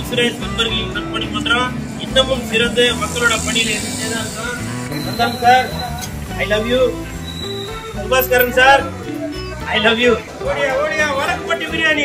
சுரேஷ் நண்பர்களின் நற்பணி மன்றம் இன்னமும் சிறந்து மக்களோட பணியில இருந்துட்டே தான் இருக்கோம் வந்தாங்க sir I love you Subhaskaran sir I love you ஓடியா ஓடியா வடக்குப்பட்டி பிரியாணி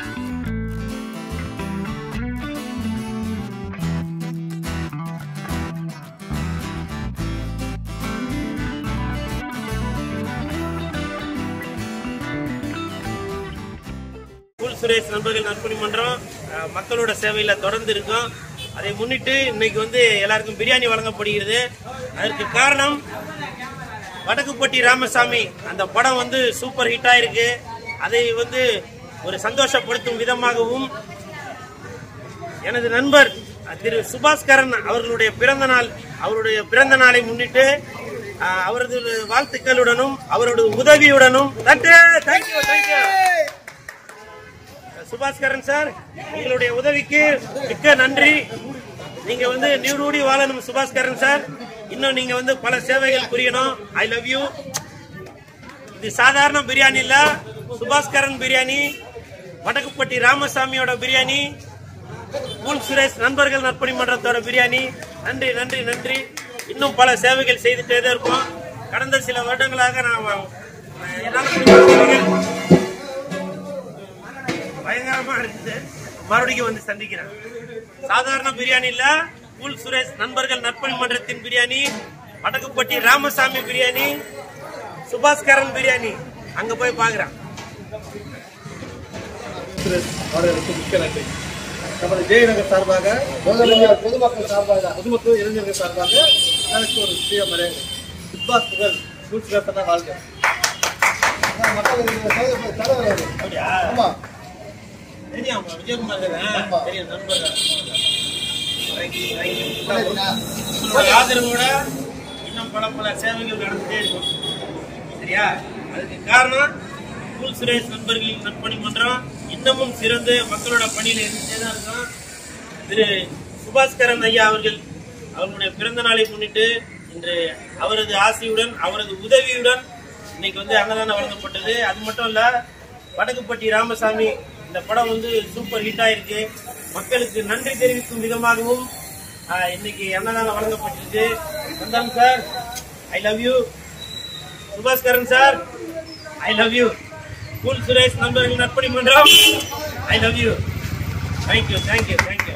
கூல் சுரேஷ் நண்பர்கள் நற்பணி மன்றம் அஹ், மக்களோட சேவையில தொடர்ந்து இருக்கும் அதை முன்னிட்டு இன்னைக்கு வந்து எல்லாருக்கும் பிரியாணி வழங்கப்படுகிறது அதற்கு காரணம் வடக்குப்பட்டி ராமசாமி அந்த படம் வந்து சூப்பர் ஹிட் ஆயிருக்கு அதை வந்து ஒரு சந்தோஷப்படுத்தும் விதமாகவும் எனது நண்பர் திரு சுபாஸ்கரன் அவர்களுடைய பிறந்த நாள் அவருடைய பிறந்த நாளை முன்னிட்டு அஹ், அவரது வாழ்த்துக்களுடனும் அவரது உதவியுடனும் தேங்க்யூ தேங்க்யூ சுபாஸ்கரன் சார் உங்களுடைய உதவிக்கு மிக்க நன்றி நீங்க வந்து நீடூடி வாழணும் சுபாஸ்கரன் சார் இன்னும் நீங்க வந்து பல சேவைகள் புரியணும் ஐ லவ் யூ இது சாதாரண பிரியாணி இல்ல சுபாஸ்கரன் பிரியாணி வடக்குப்பட்டி ராமசாமியோட பிரியாணி கூல் சுரேஷ் நண்பர்கள் நற்பணி மன்றத்தோட பிரியாணி நன்றி நன்றி நன்றி இன்னும் பல சேவைகள் செய்துட்டே தான் இருக்கோம் கடந்த சில வருடங்களாக நான் அஹ், என்னால முடிஞ்ச சேவைகள் பயங்கரமா இருக்குது மறுபடியும் வந்து சந்திக்கிறேன் சாதாரண பிரியாணி இல்ல கூல் சுரேஷ் நண்பர்கள் நற்பணி மன்றத்தின் பிரியாணி வடக்குப்பட்டி ராமசாமி பிரியாணி சுபாஸ்கரன் பிரியாணி அங்க போய் பாக்குறேன் சுரேஷ் அவர்களுக்கு மிக்க நன்றி நமது ஜெயநகர் சார்பாக பொதுமக்கள் பொதுமக்கள் சார்பாக பொதுமக்கள் இளைஞர்கள் சார்பாக எனக்கு ஒரு சிறிய மரியாதை பிக்பாஸ் புகழ் நூற்றி வாழ்க்கை மக்கள் இந்த சேவை தலைவர் அப்படியா ஆமா தெரியும் விஜயகுமார் ஆமா. தெரியும் நண்பர்கள் Thank you, thank you. சரிங்களா? உங்களோட ஆதரவோட இன்னும் பல பல சேவைகள் நடந்துட்டே இருக்கும் சரியா அதுக்கு காரணம் கூல் சுரேஷ் நண்பர்களின் நற்பணி மன்றம் இன்னமும் சிறந்து மக்களோட பணியில இருந்துட்டே தான் இருக்கும் திரு சுபாஸ்கரன் ஐயா அவர்கள் அவர்களுடைய பிறந்த நாளை முன்னிட்டு இன்று அவரது ஆசையுடன் அவரது உதவியுடன் இன்னைக்கு வந்து அன்னதானம் வழங்கப்பட்டது அது மட்டும் இல்ல வடக்குப்பட்டி ராமசாமி இந்த படம் வந்து சூப்பர் ஹிட் ஆயிருக்கு மக்களுக்கு நன்றி தெரிவிக்கும் விதமாகவும் ஆஹ், இன்னைக்கு அன்னதானம் வழங்கப்பட்டிருக்கு வந்தாங்க sir I love you Subhaskaran sir I love you cool Suresh நண்பர்கள் நற்பணி மன்றம் I love you thank you thank you thank you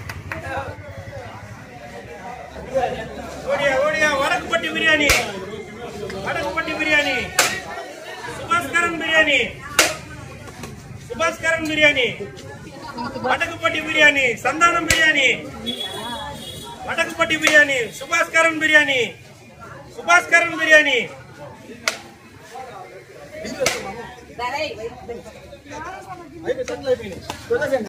ஓடியா ஓடியா வடக்குப்பட்டி பிரியாணி வடக்குப்பட்டி பிரியாணி சுபாஸ்கரன் பிரியாணி சுபாஸ்கரன் பிரியாணி வடக்குப்பட்டி பிரியாணி சந்தானம் பிரியாணி வடக்குப்பட்டி பிரியாணி சுபாஸ்கரன் பிரியாணி சுபாஸ்கரன் பிரியாணி అయిపోయి సెటిల్ అయిపోయినాయి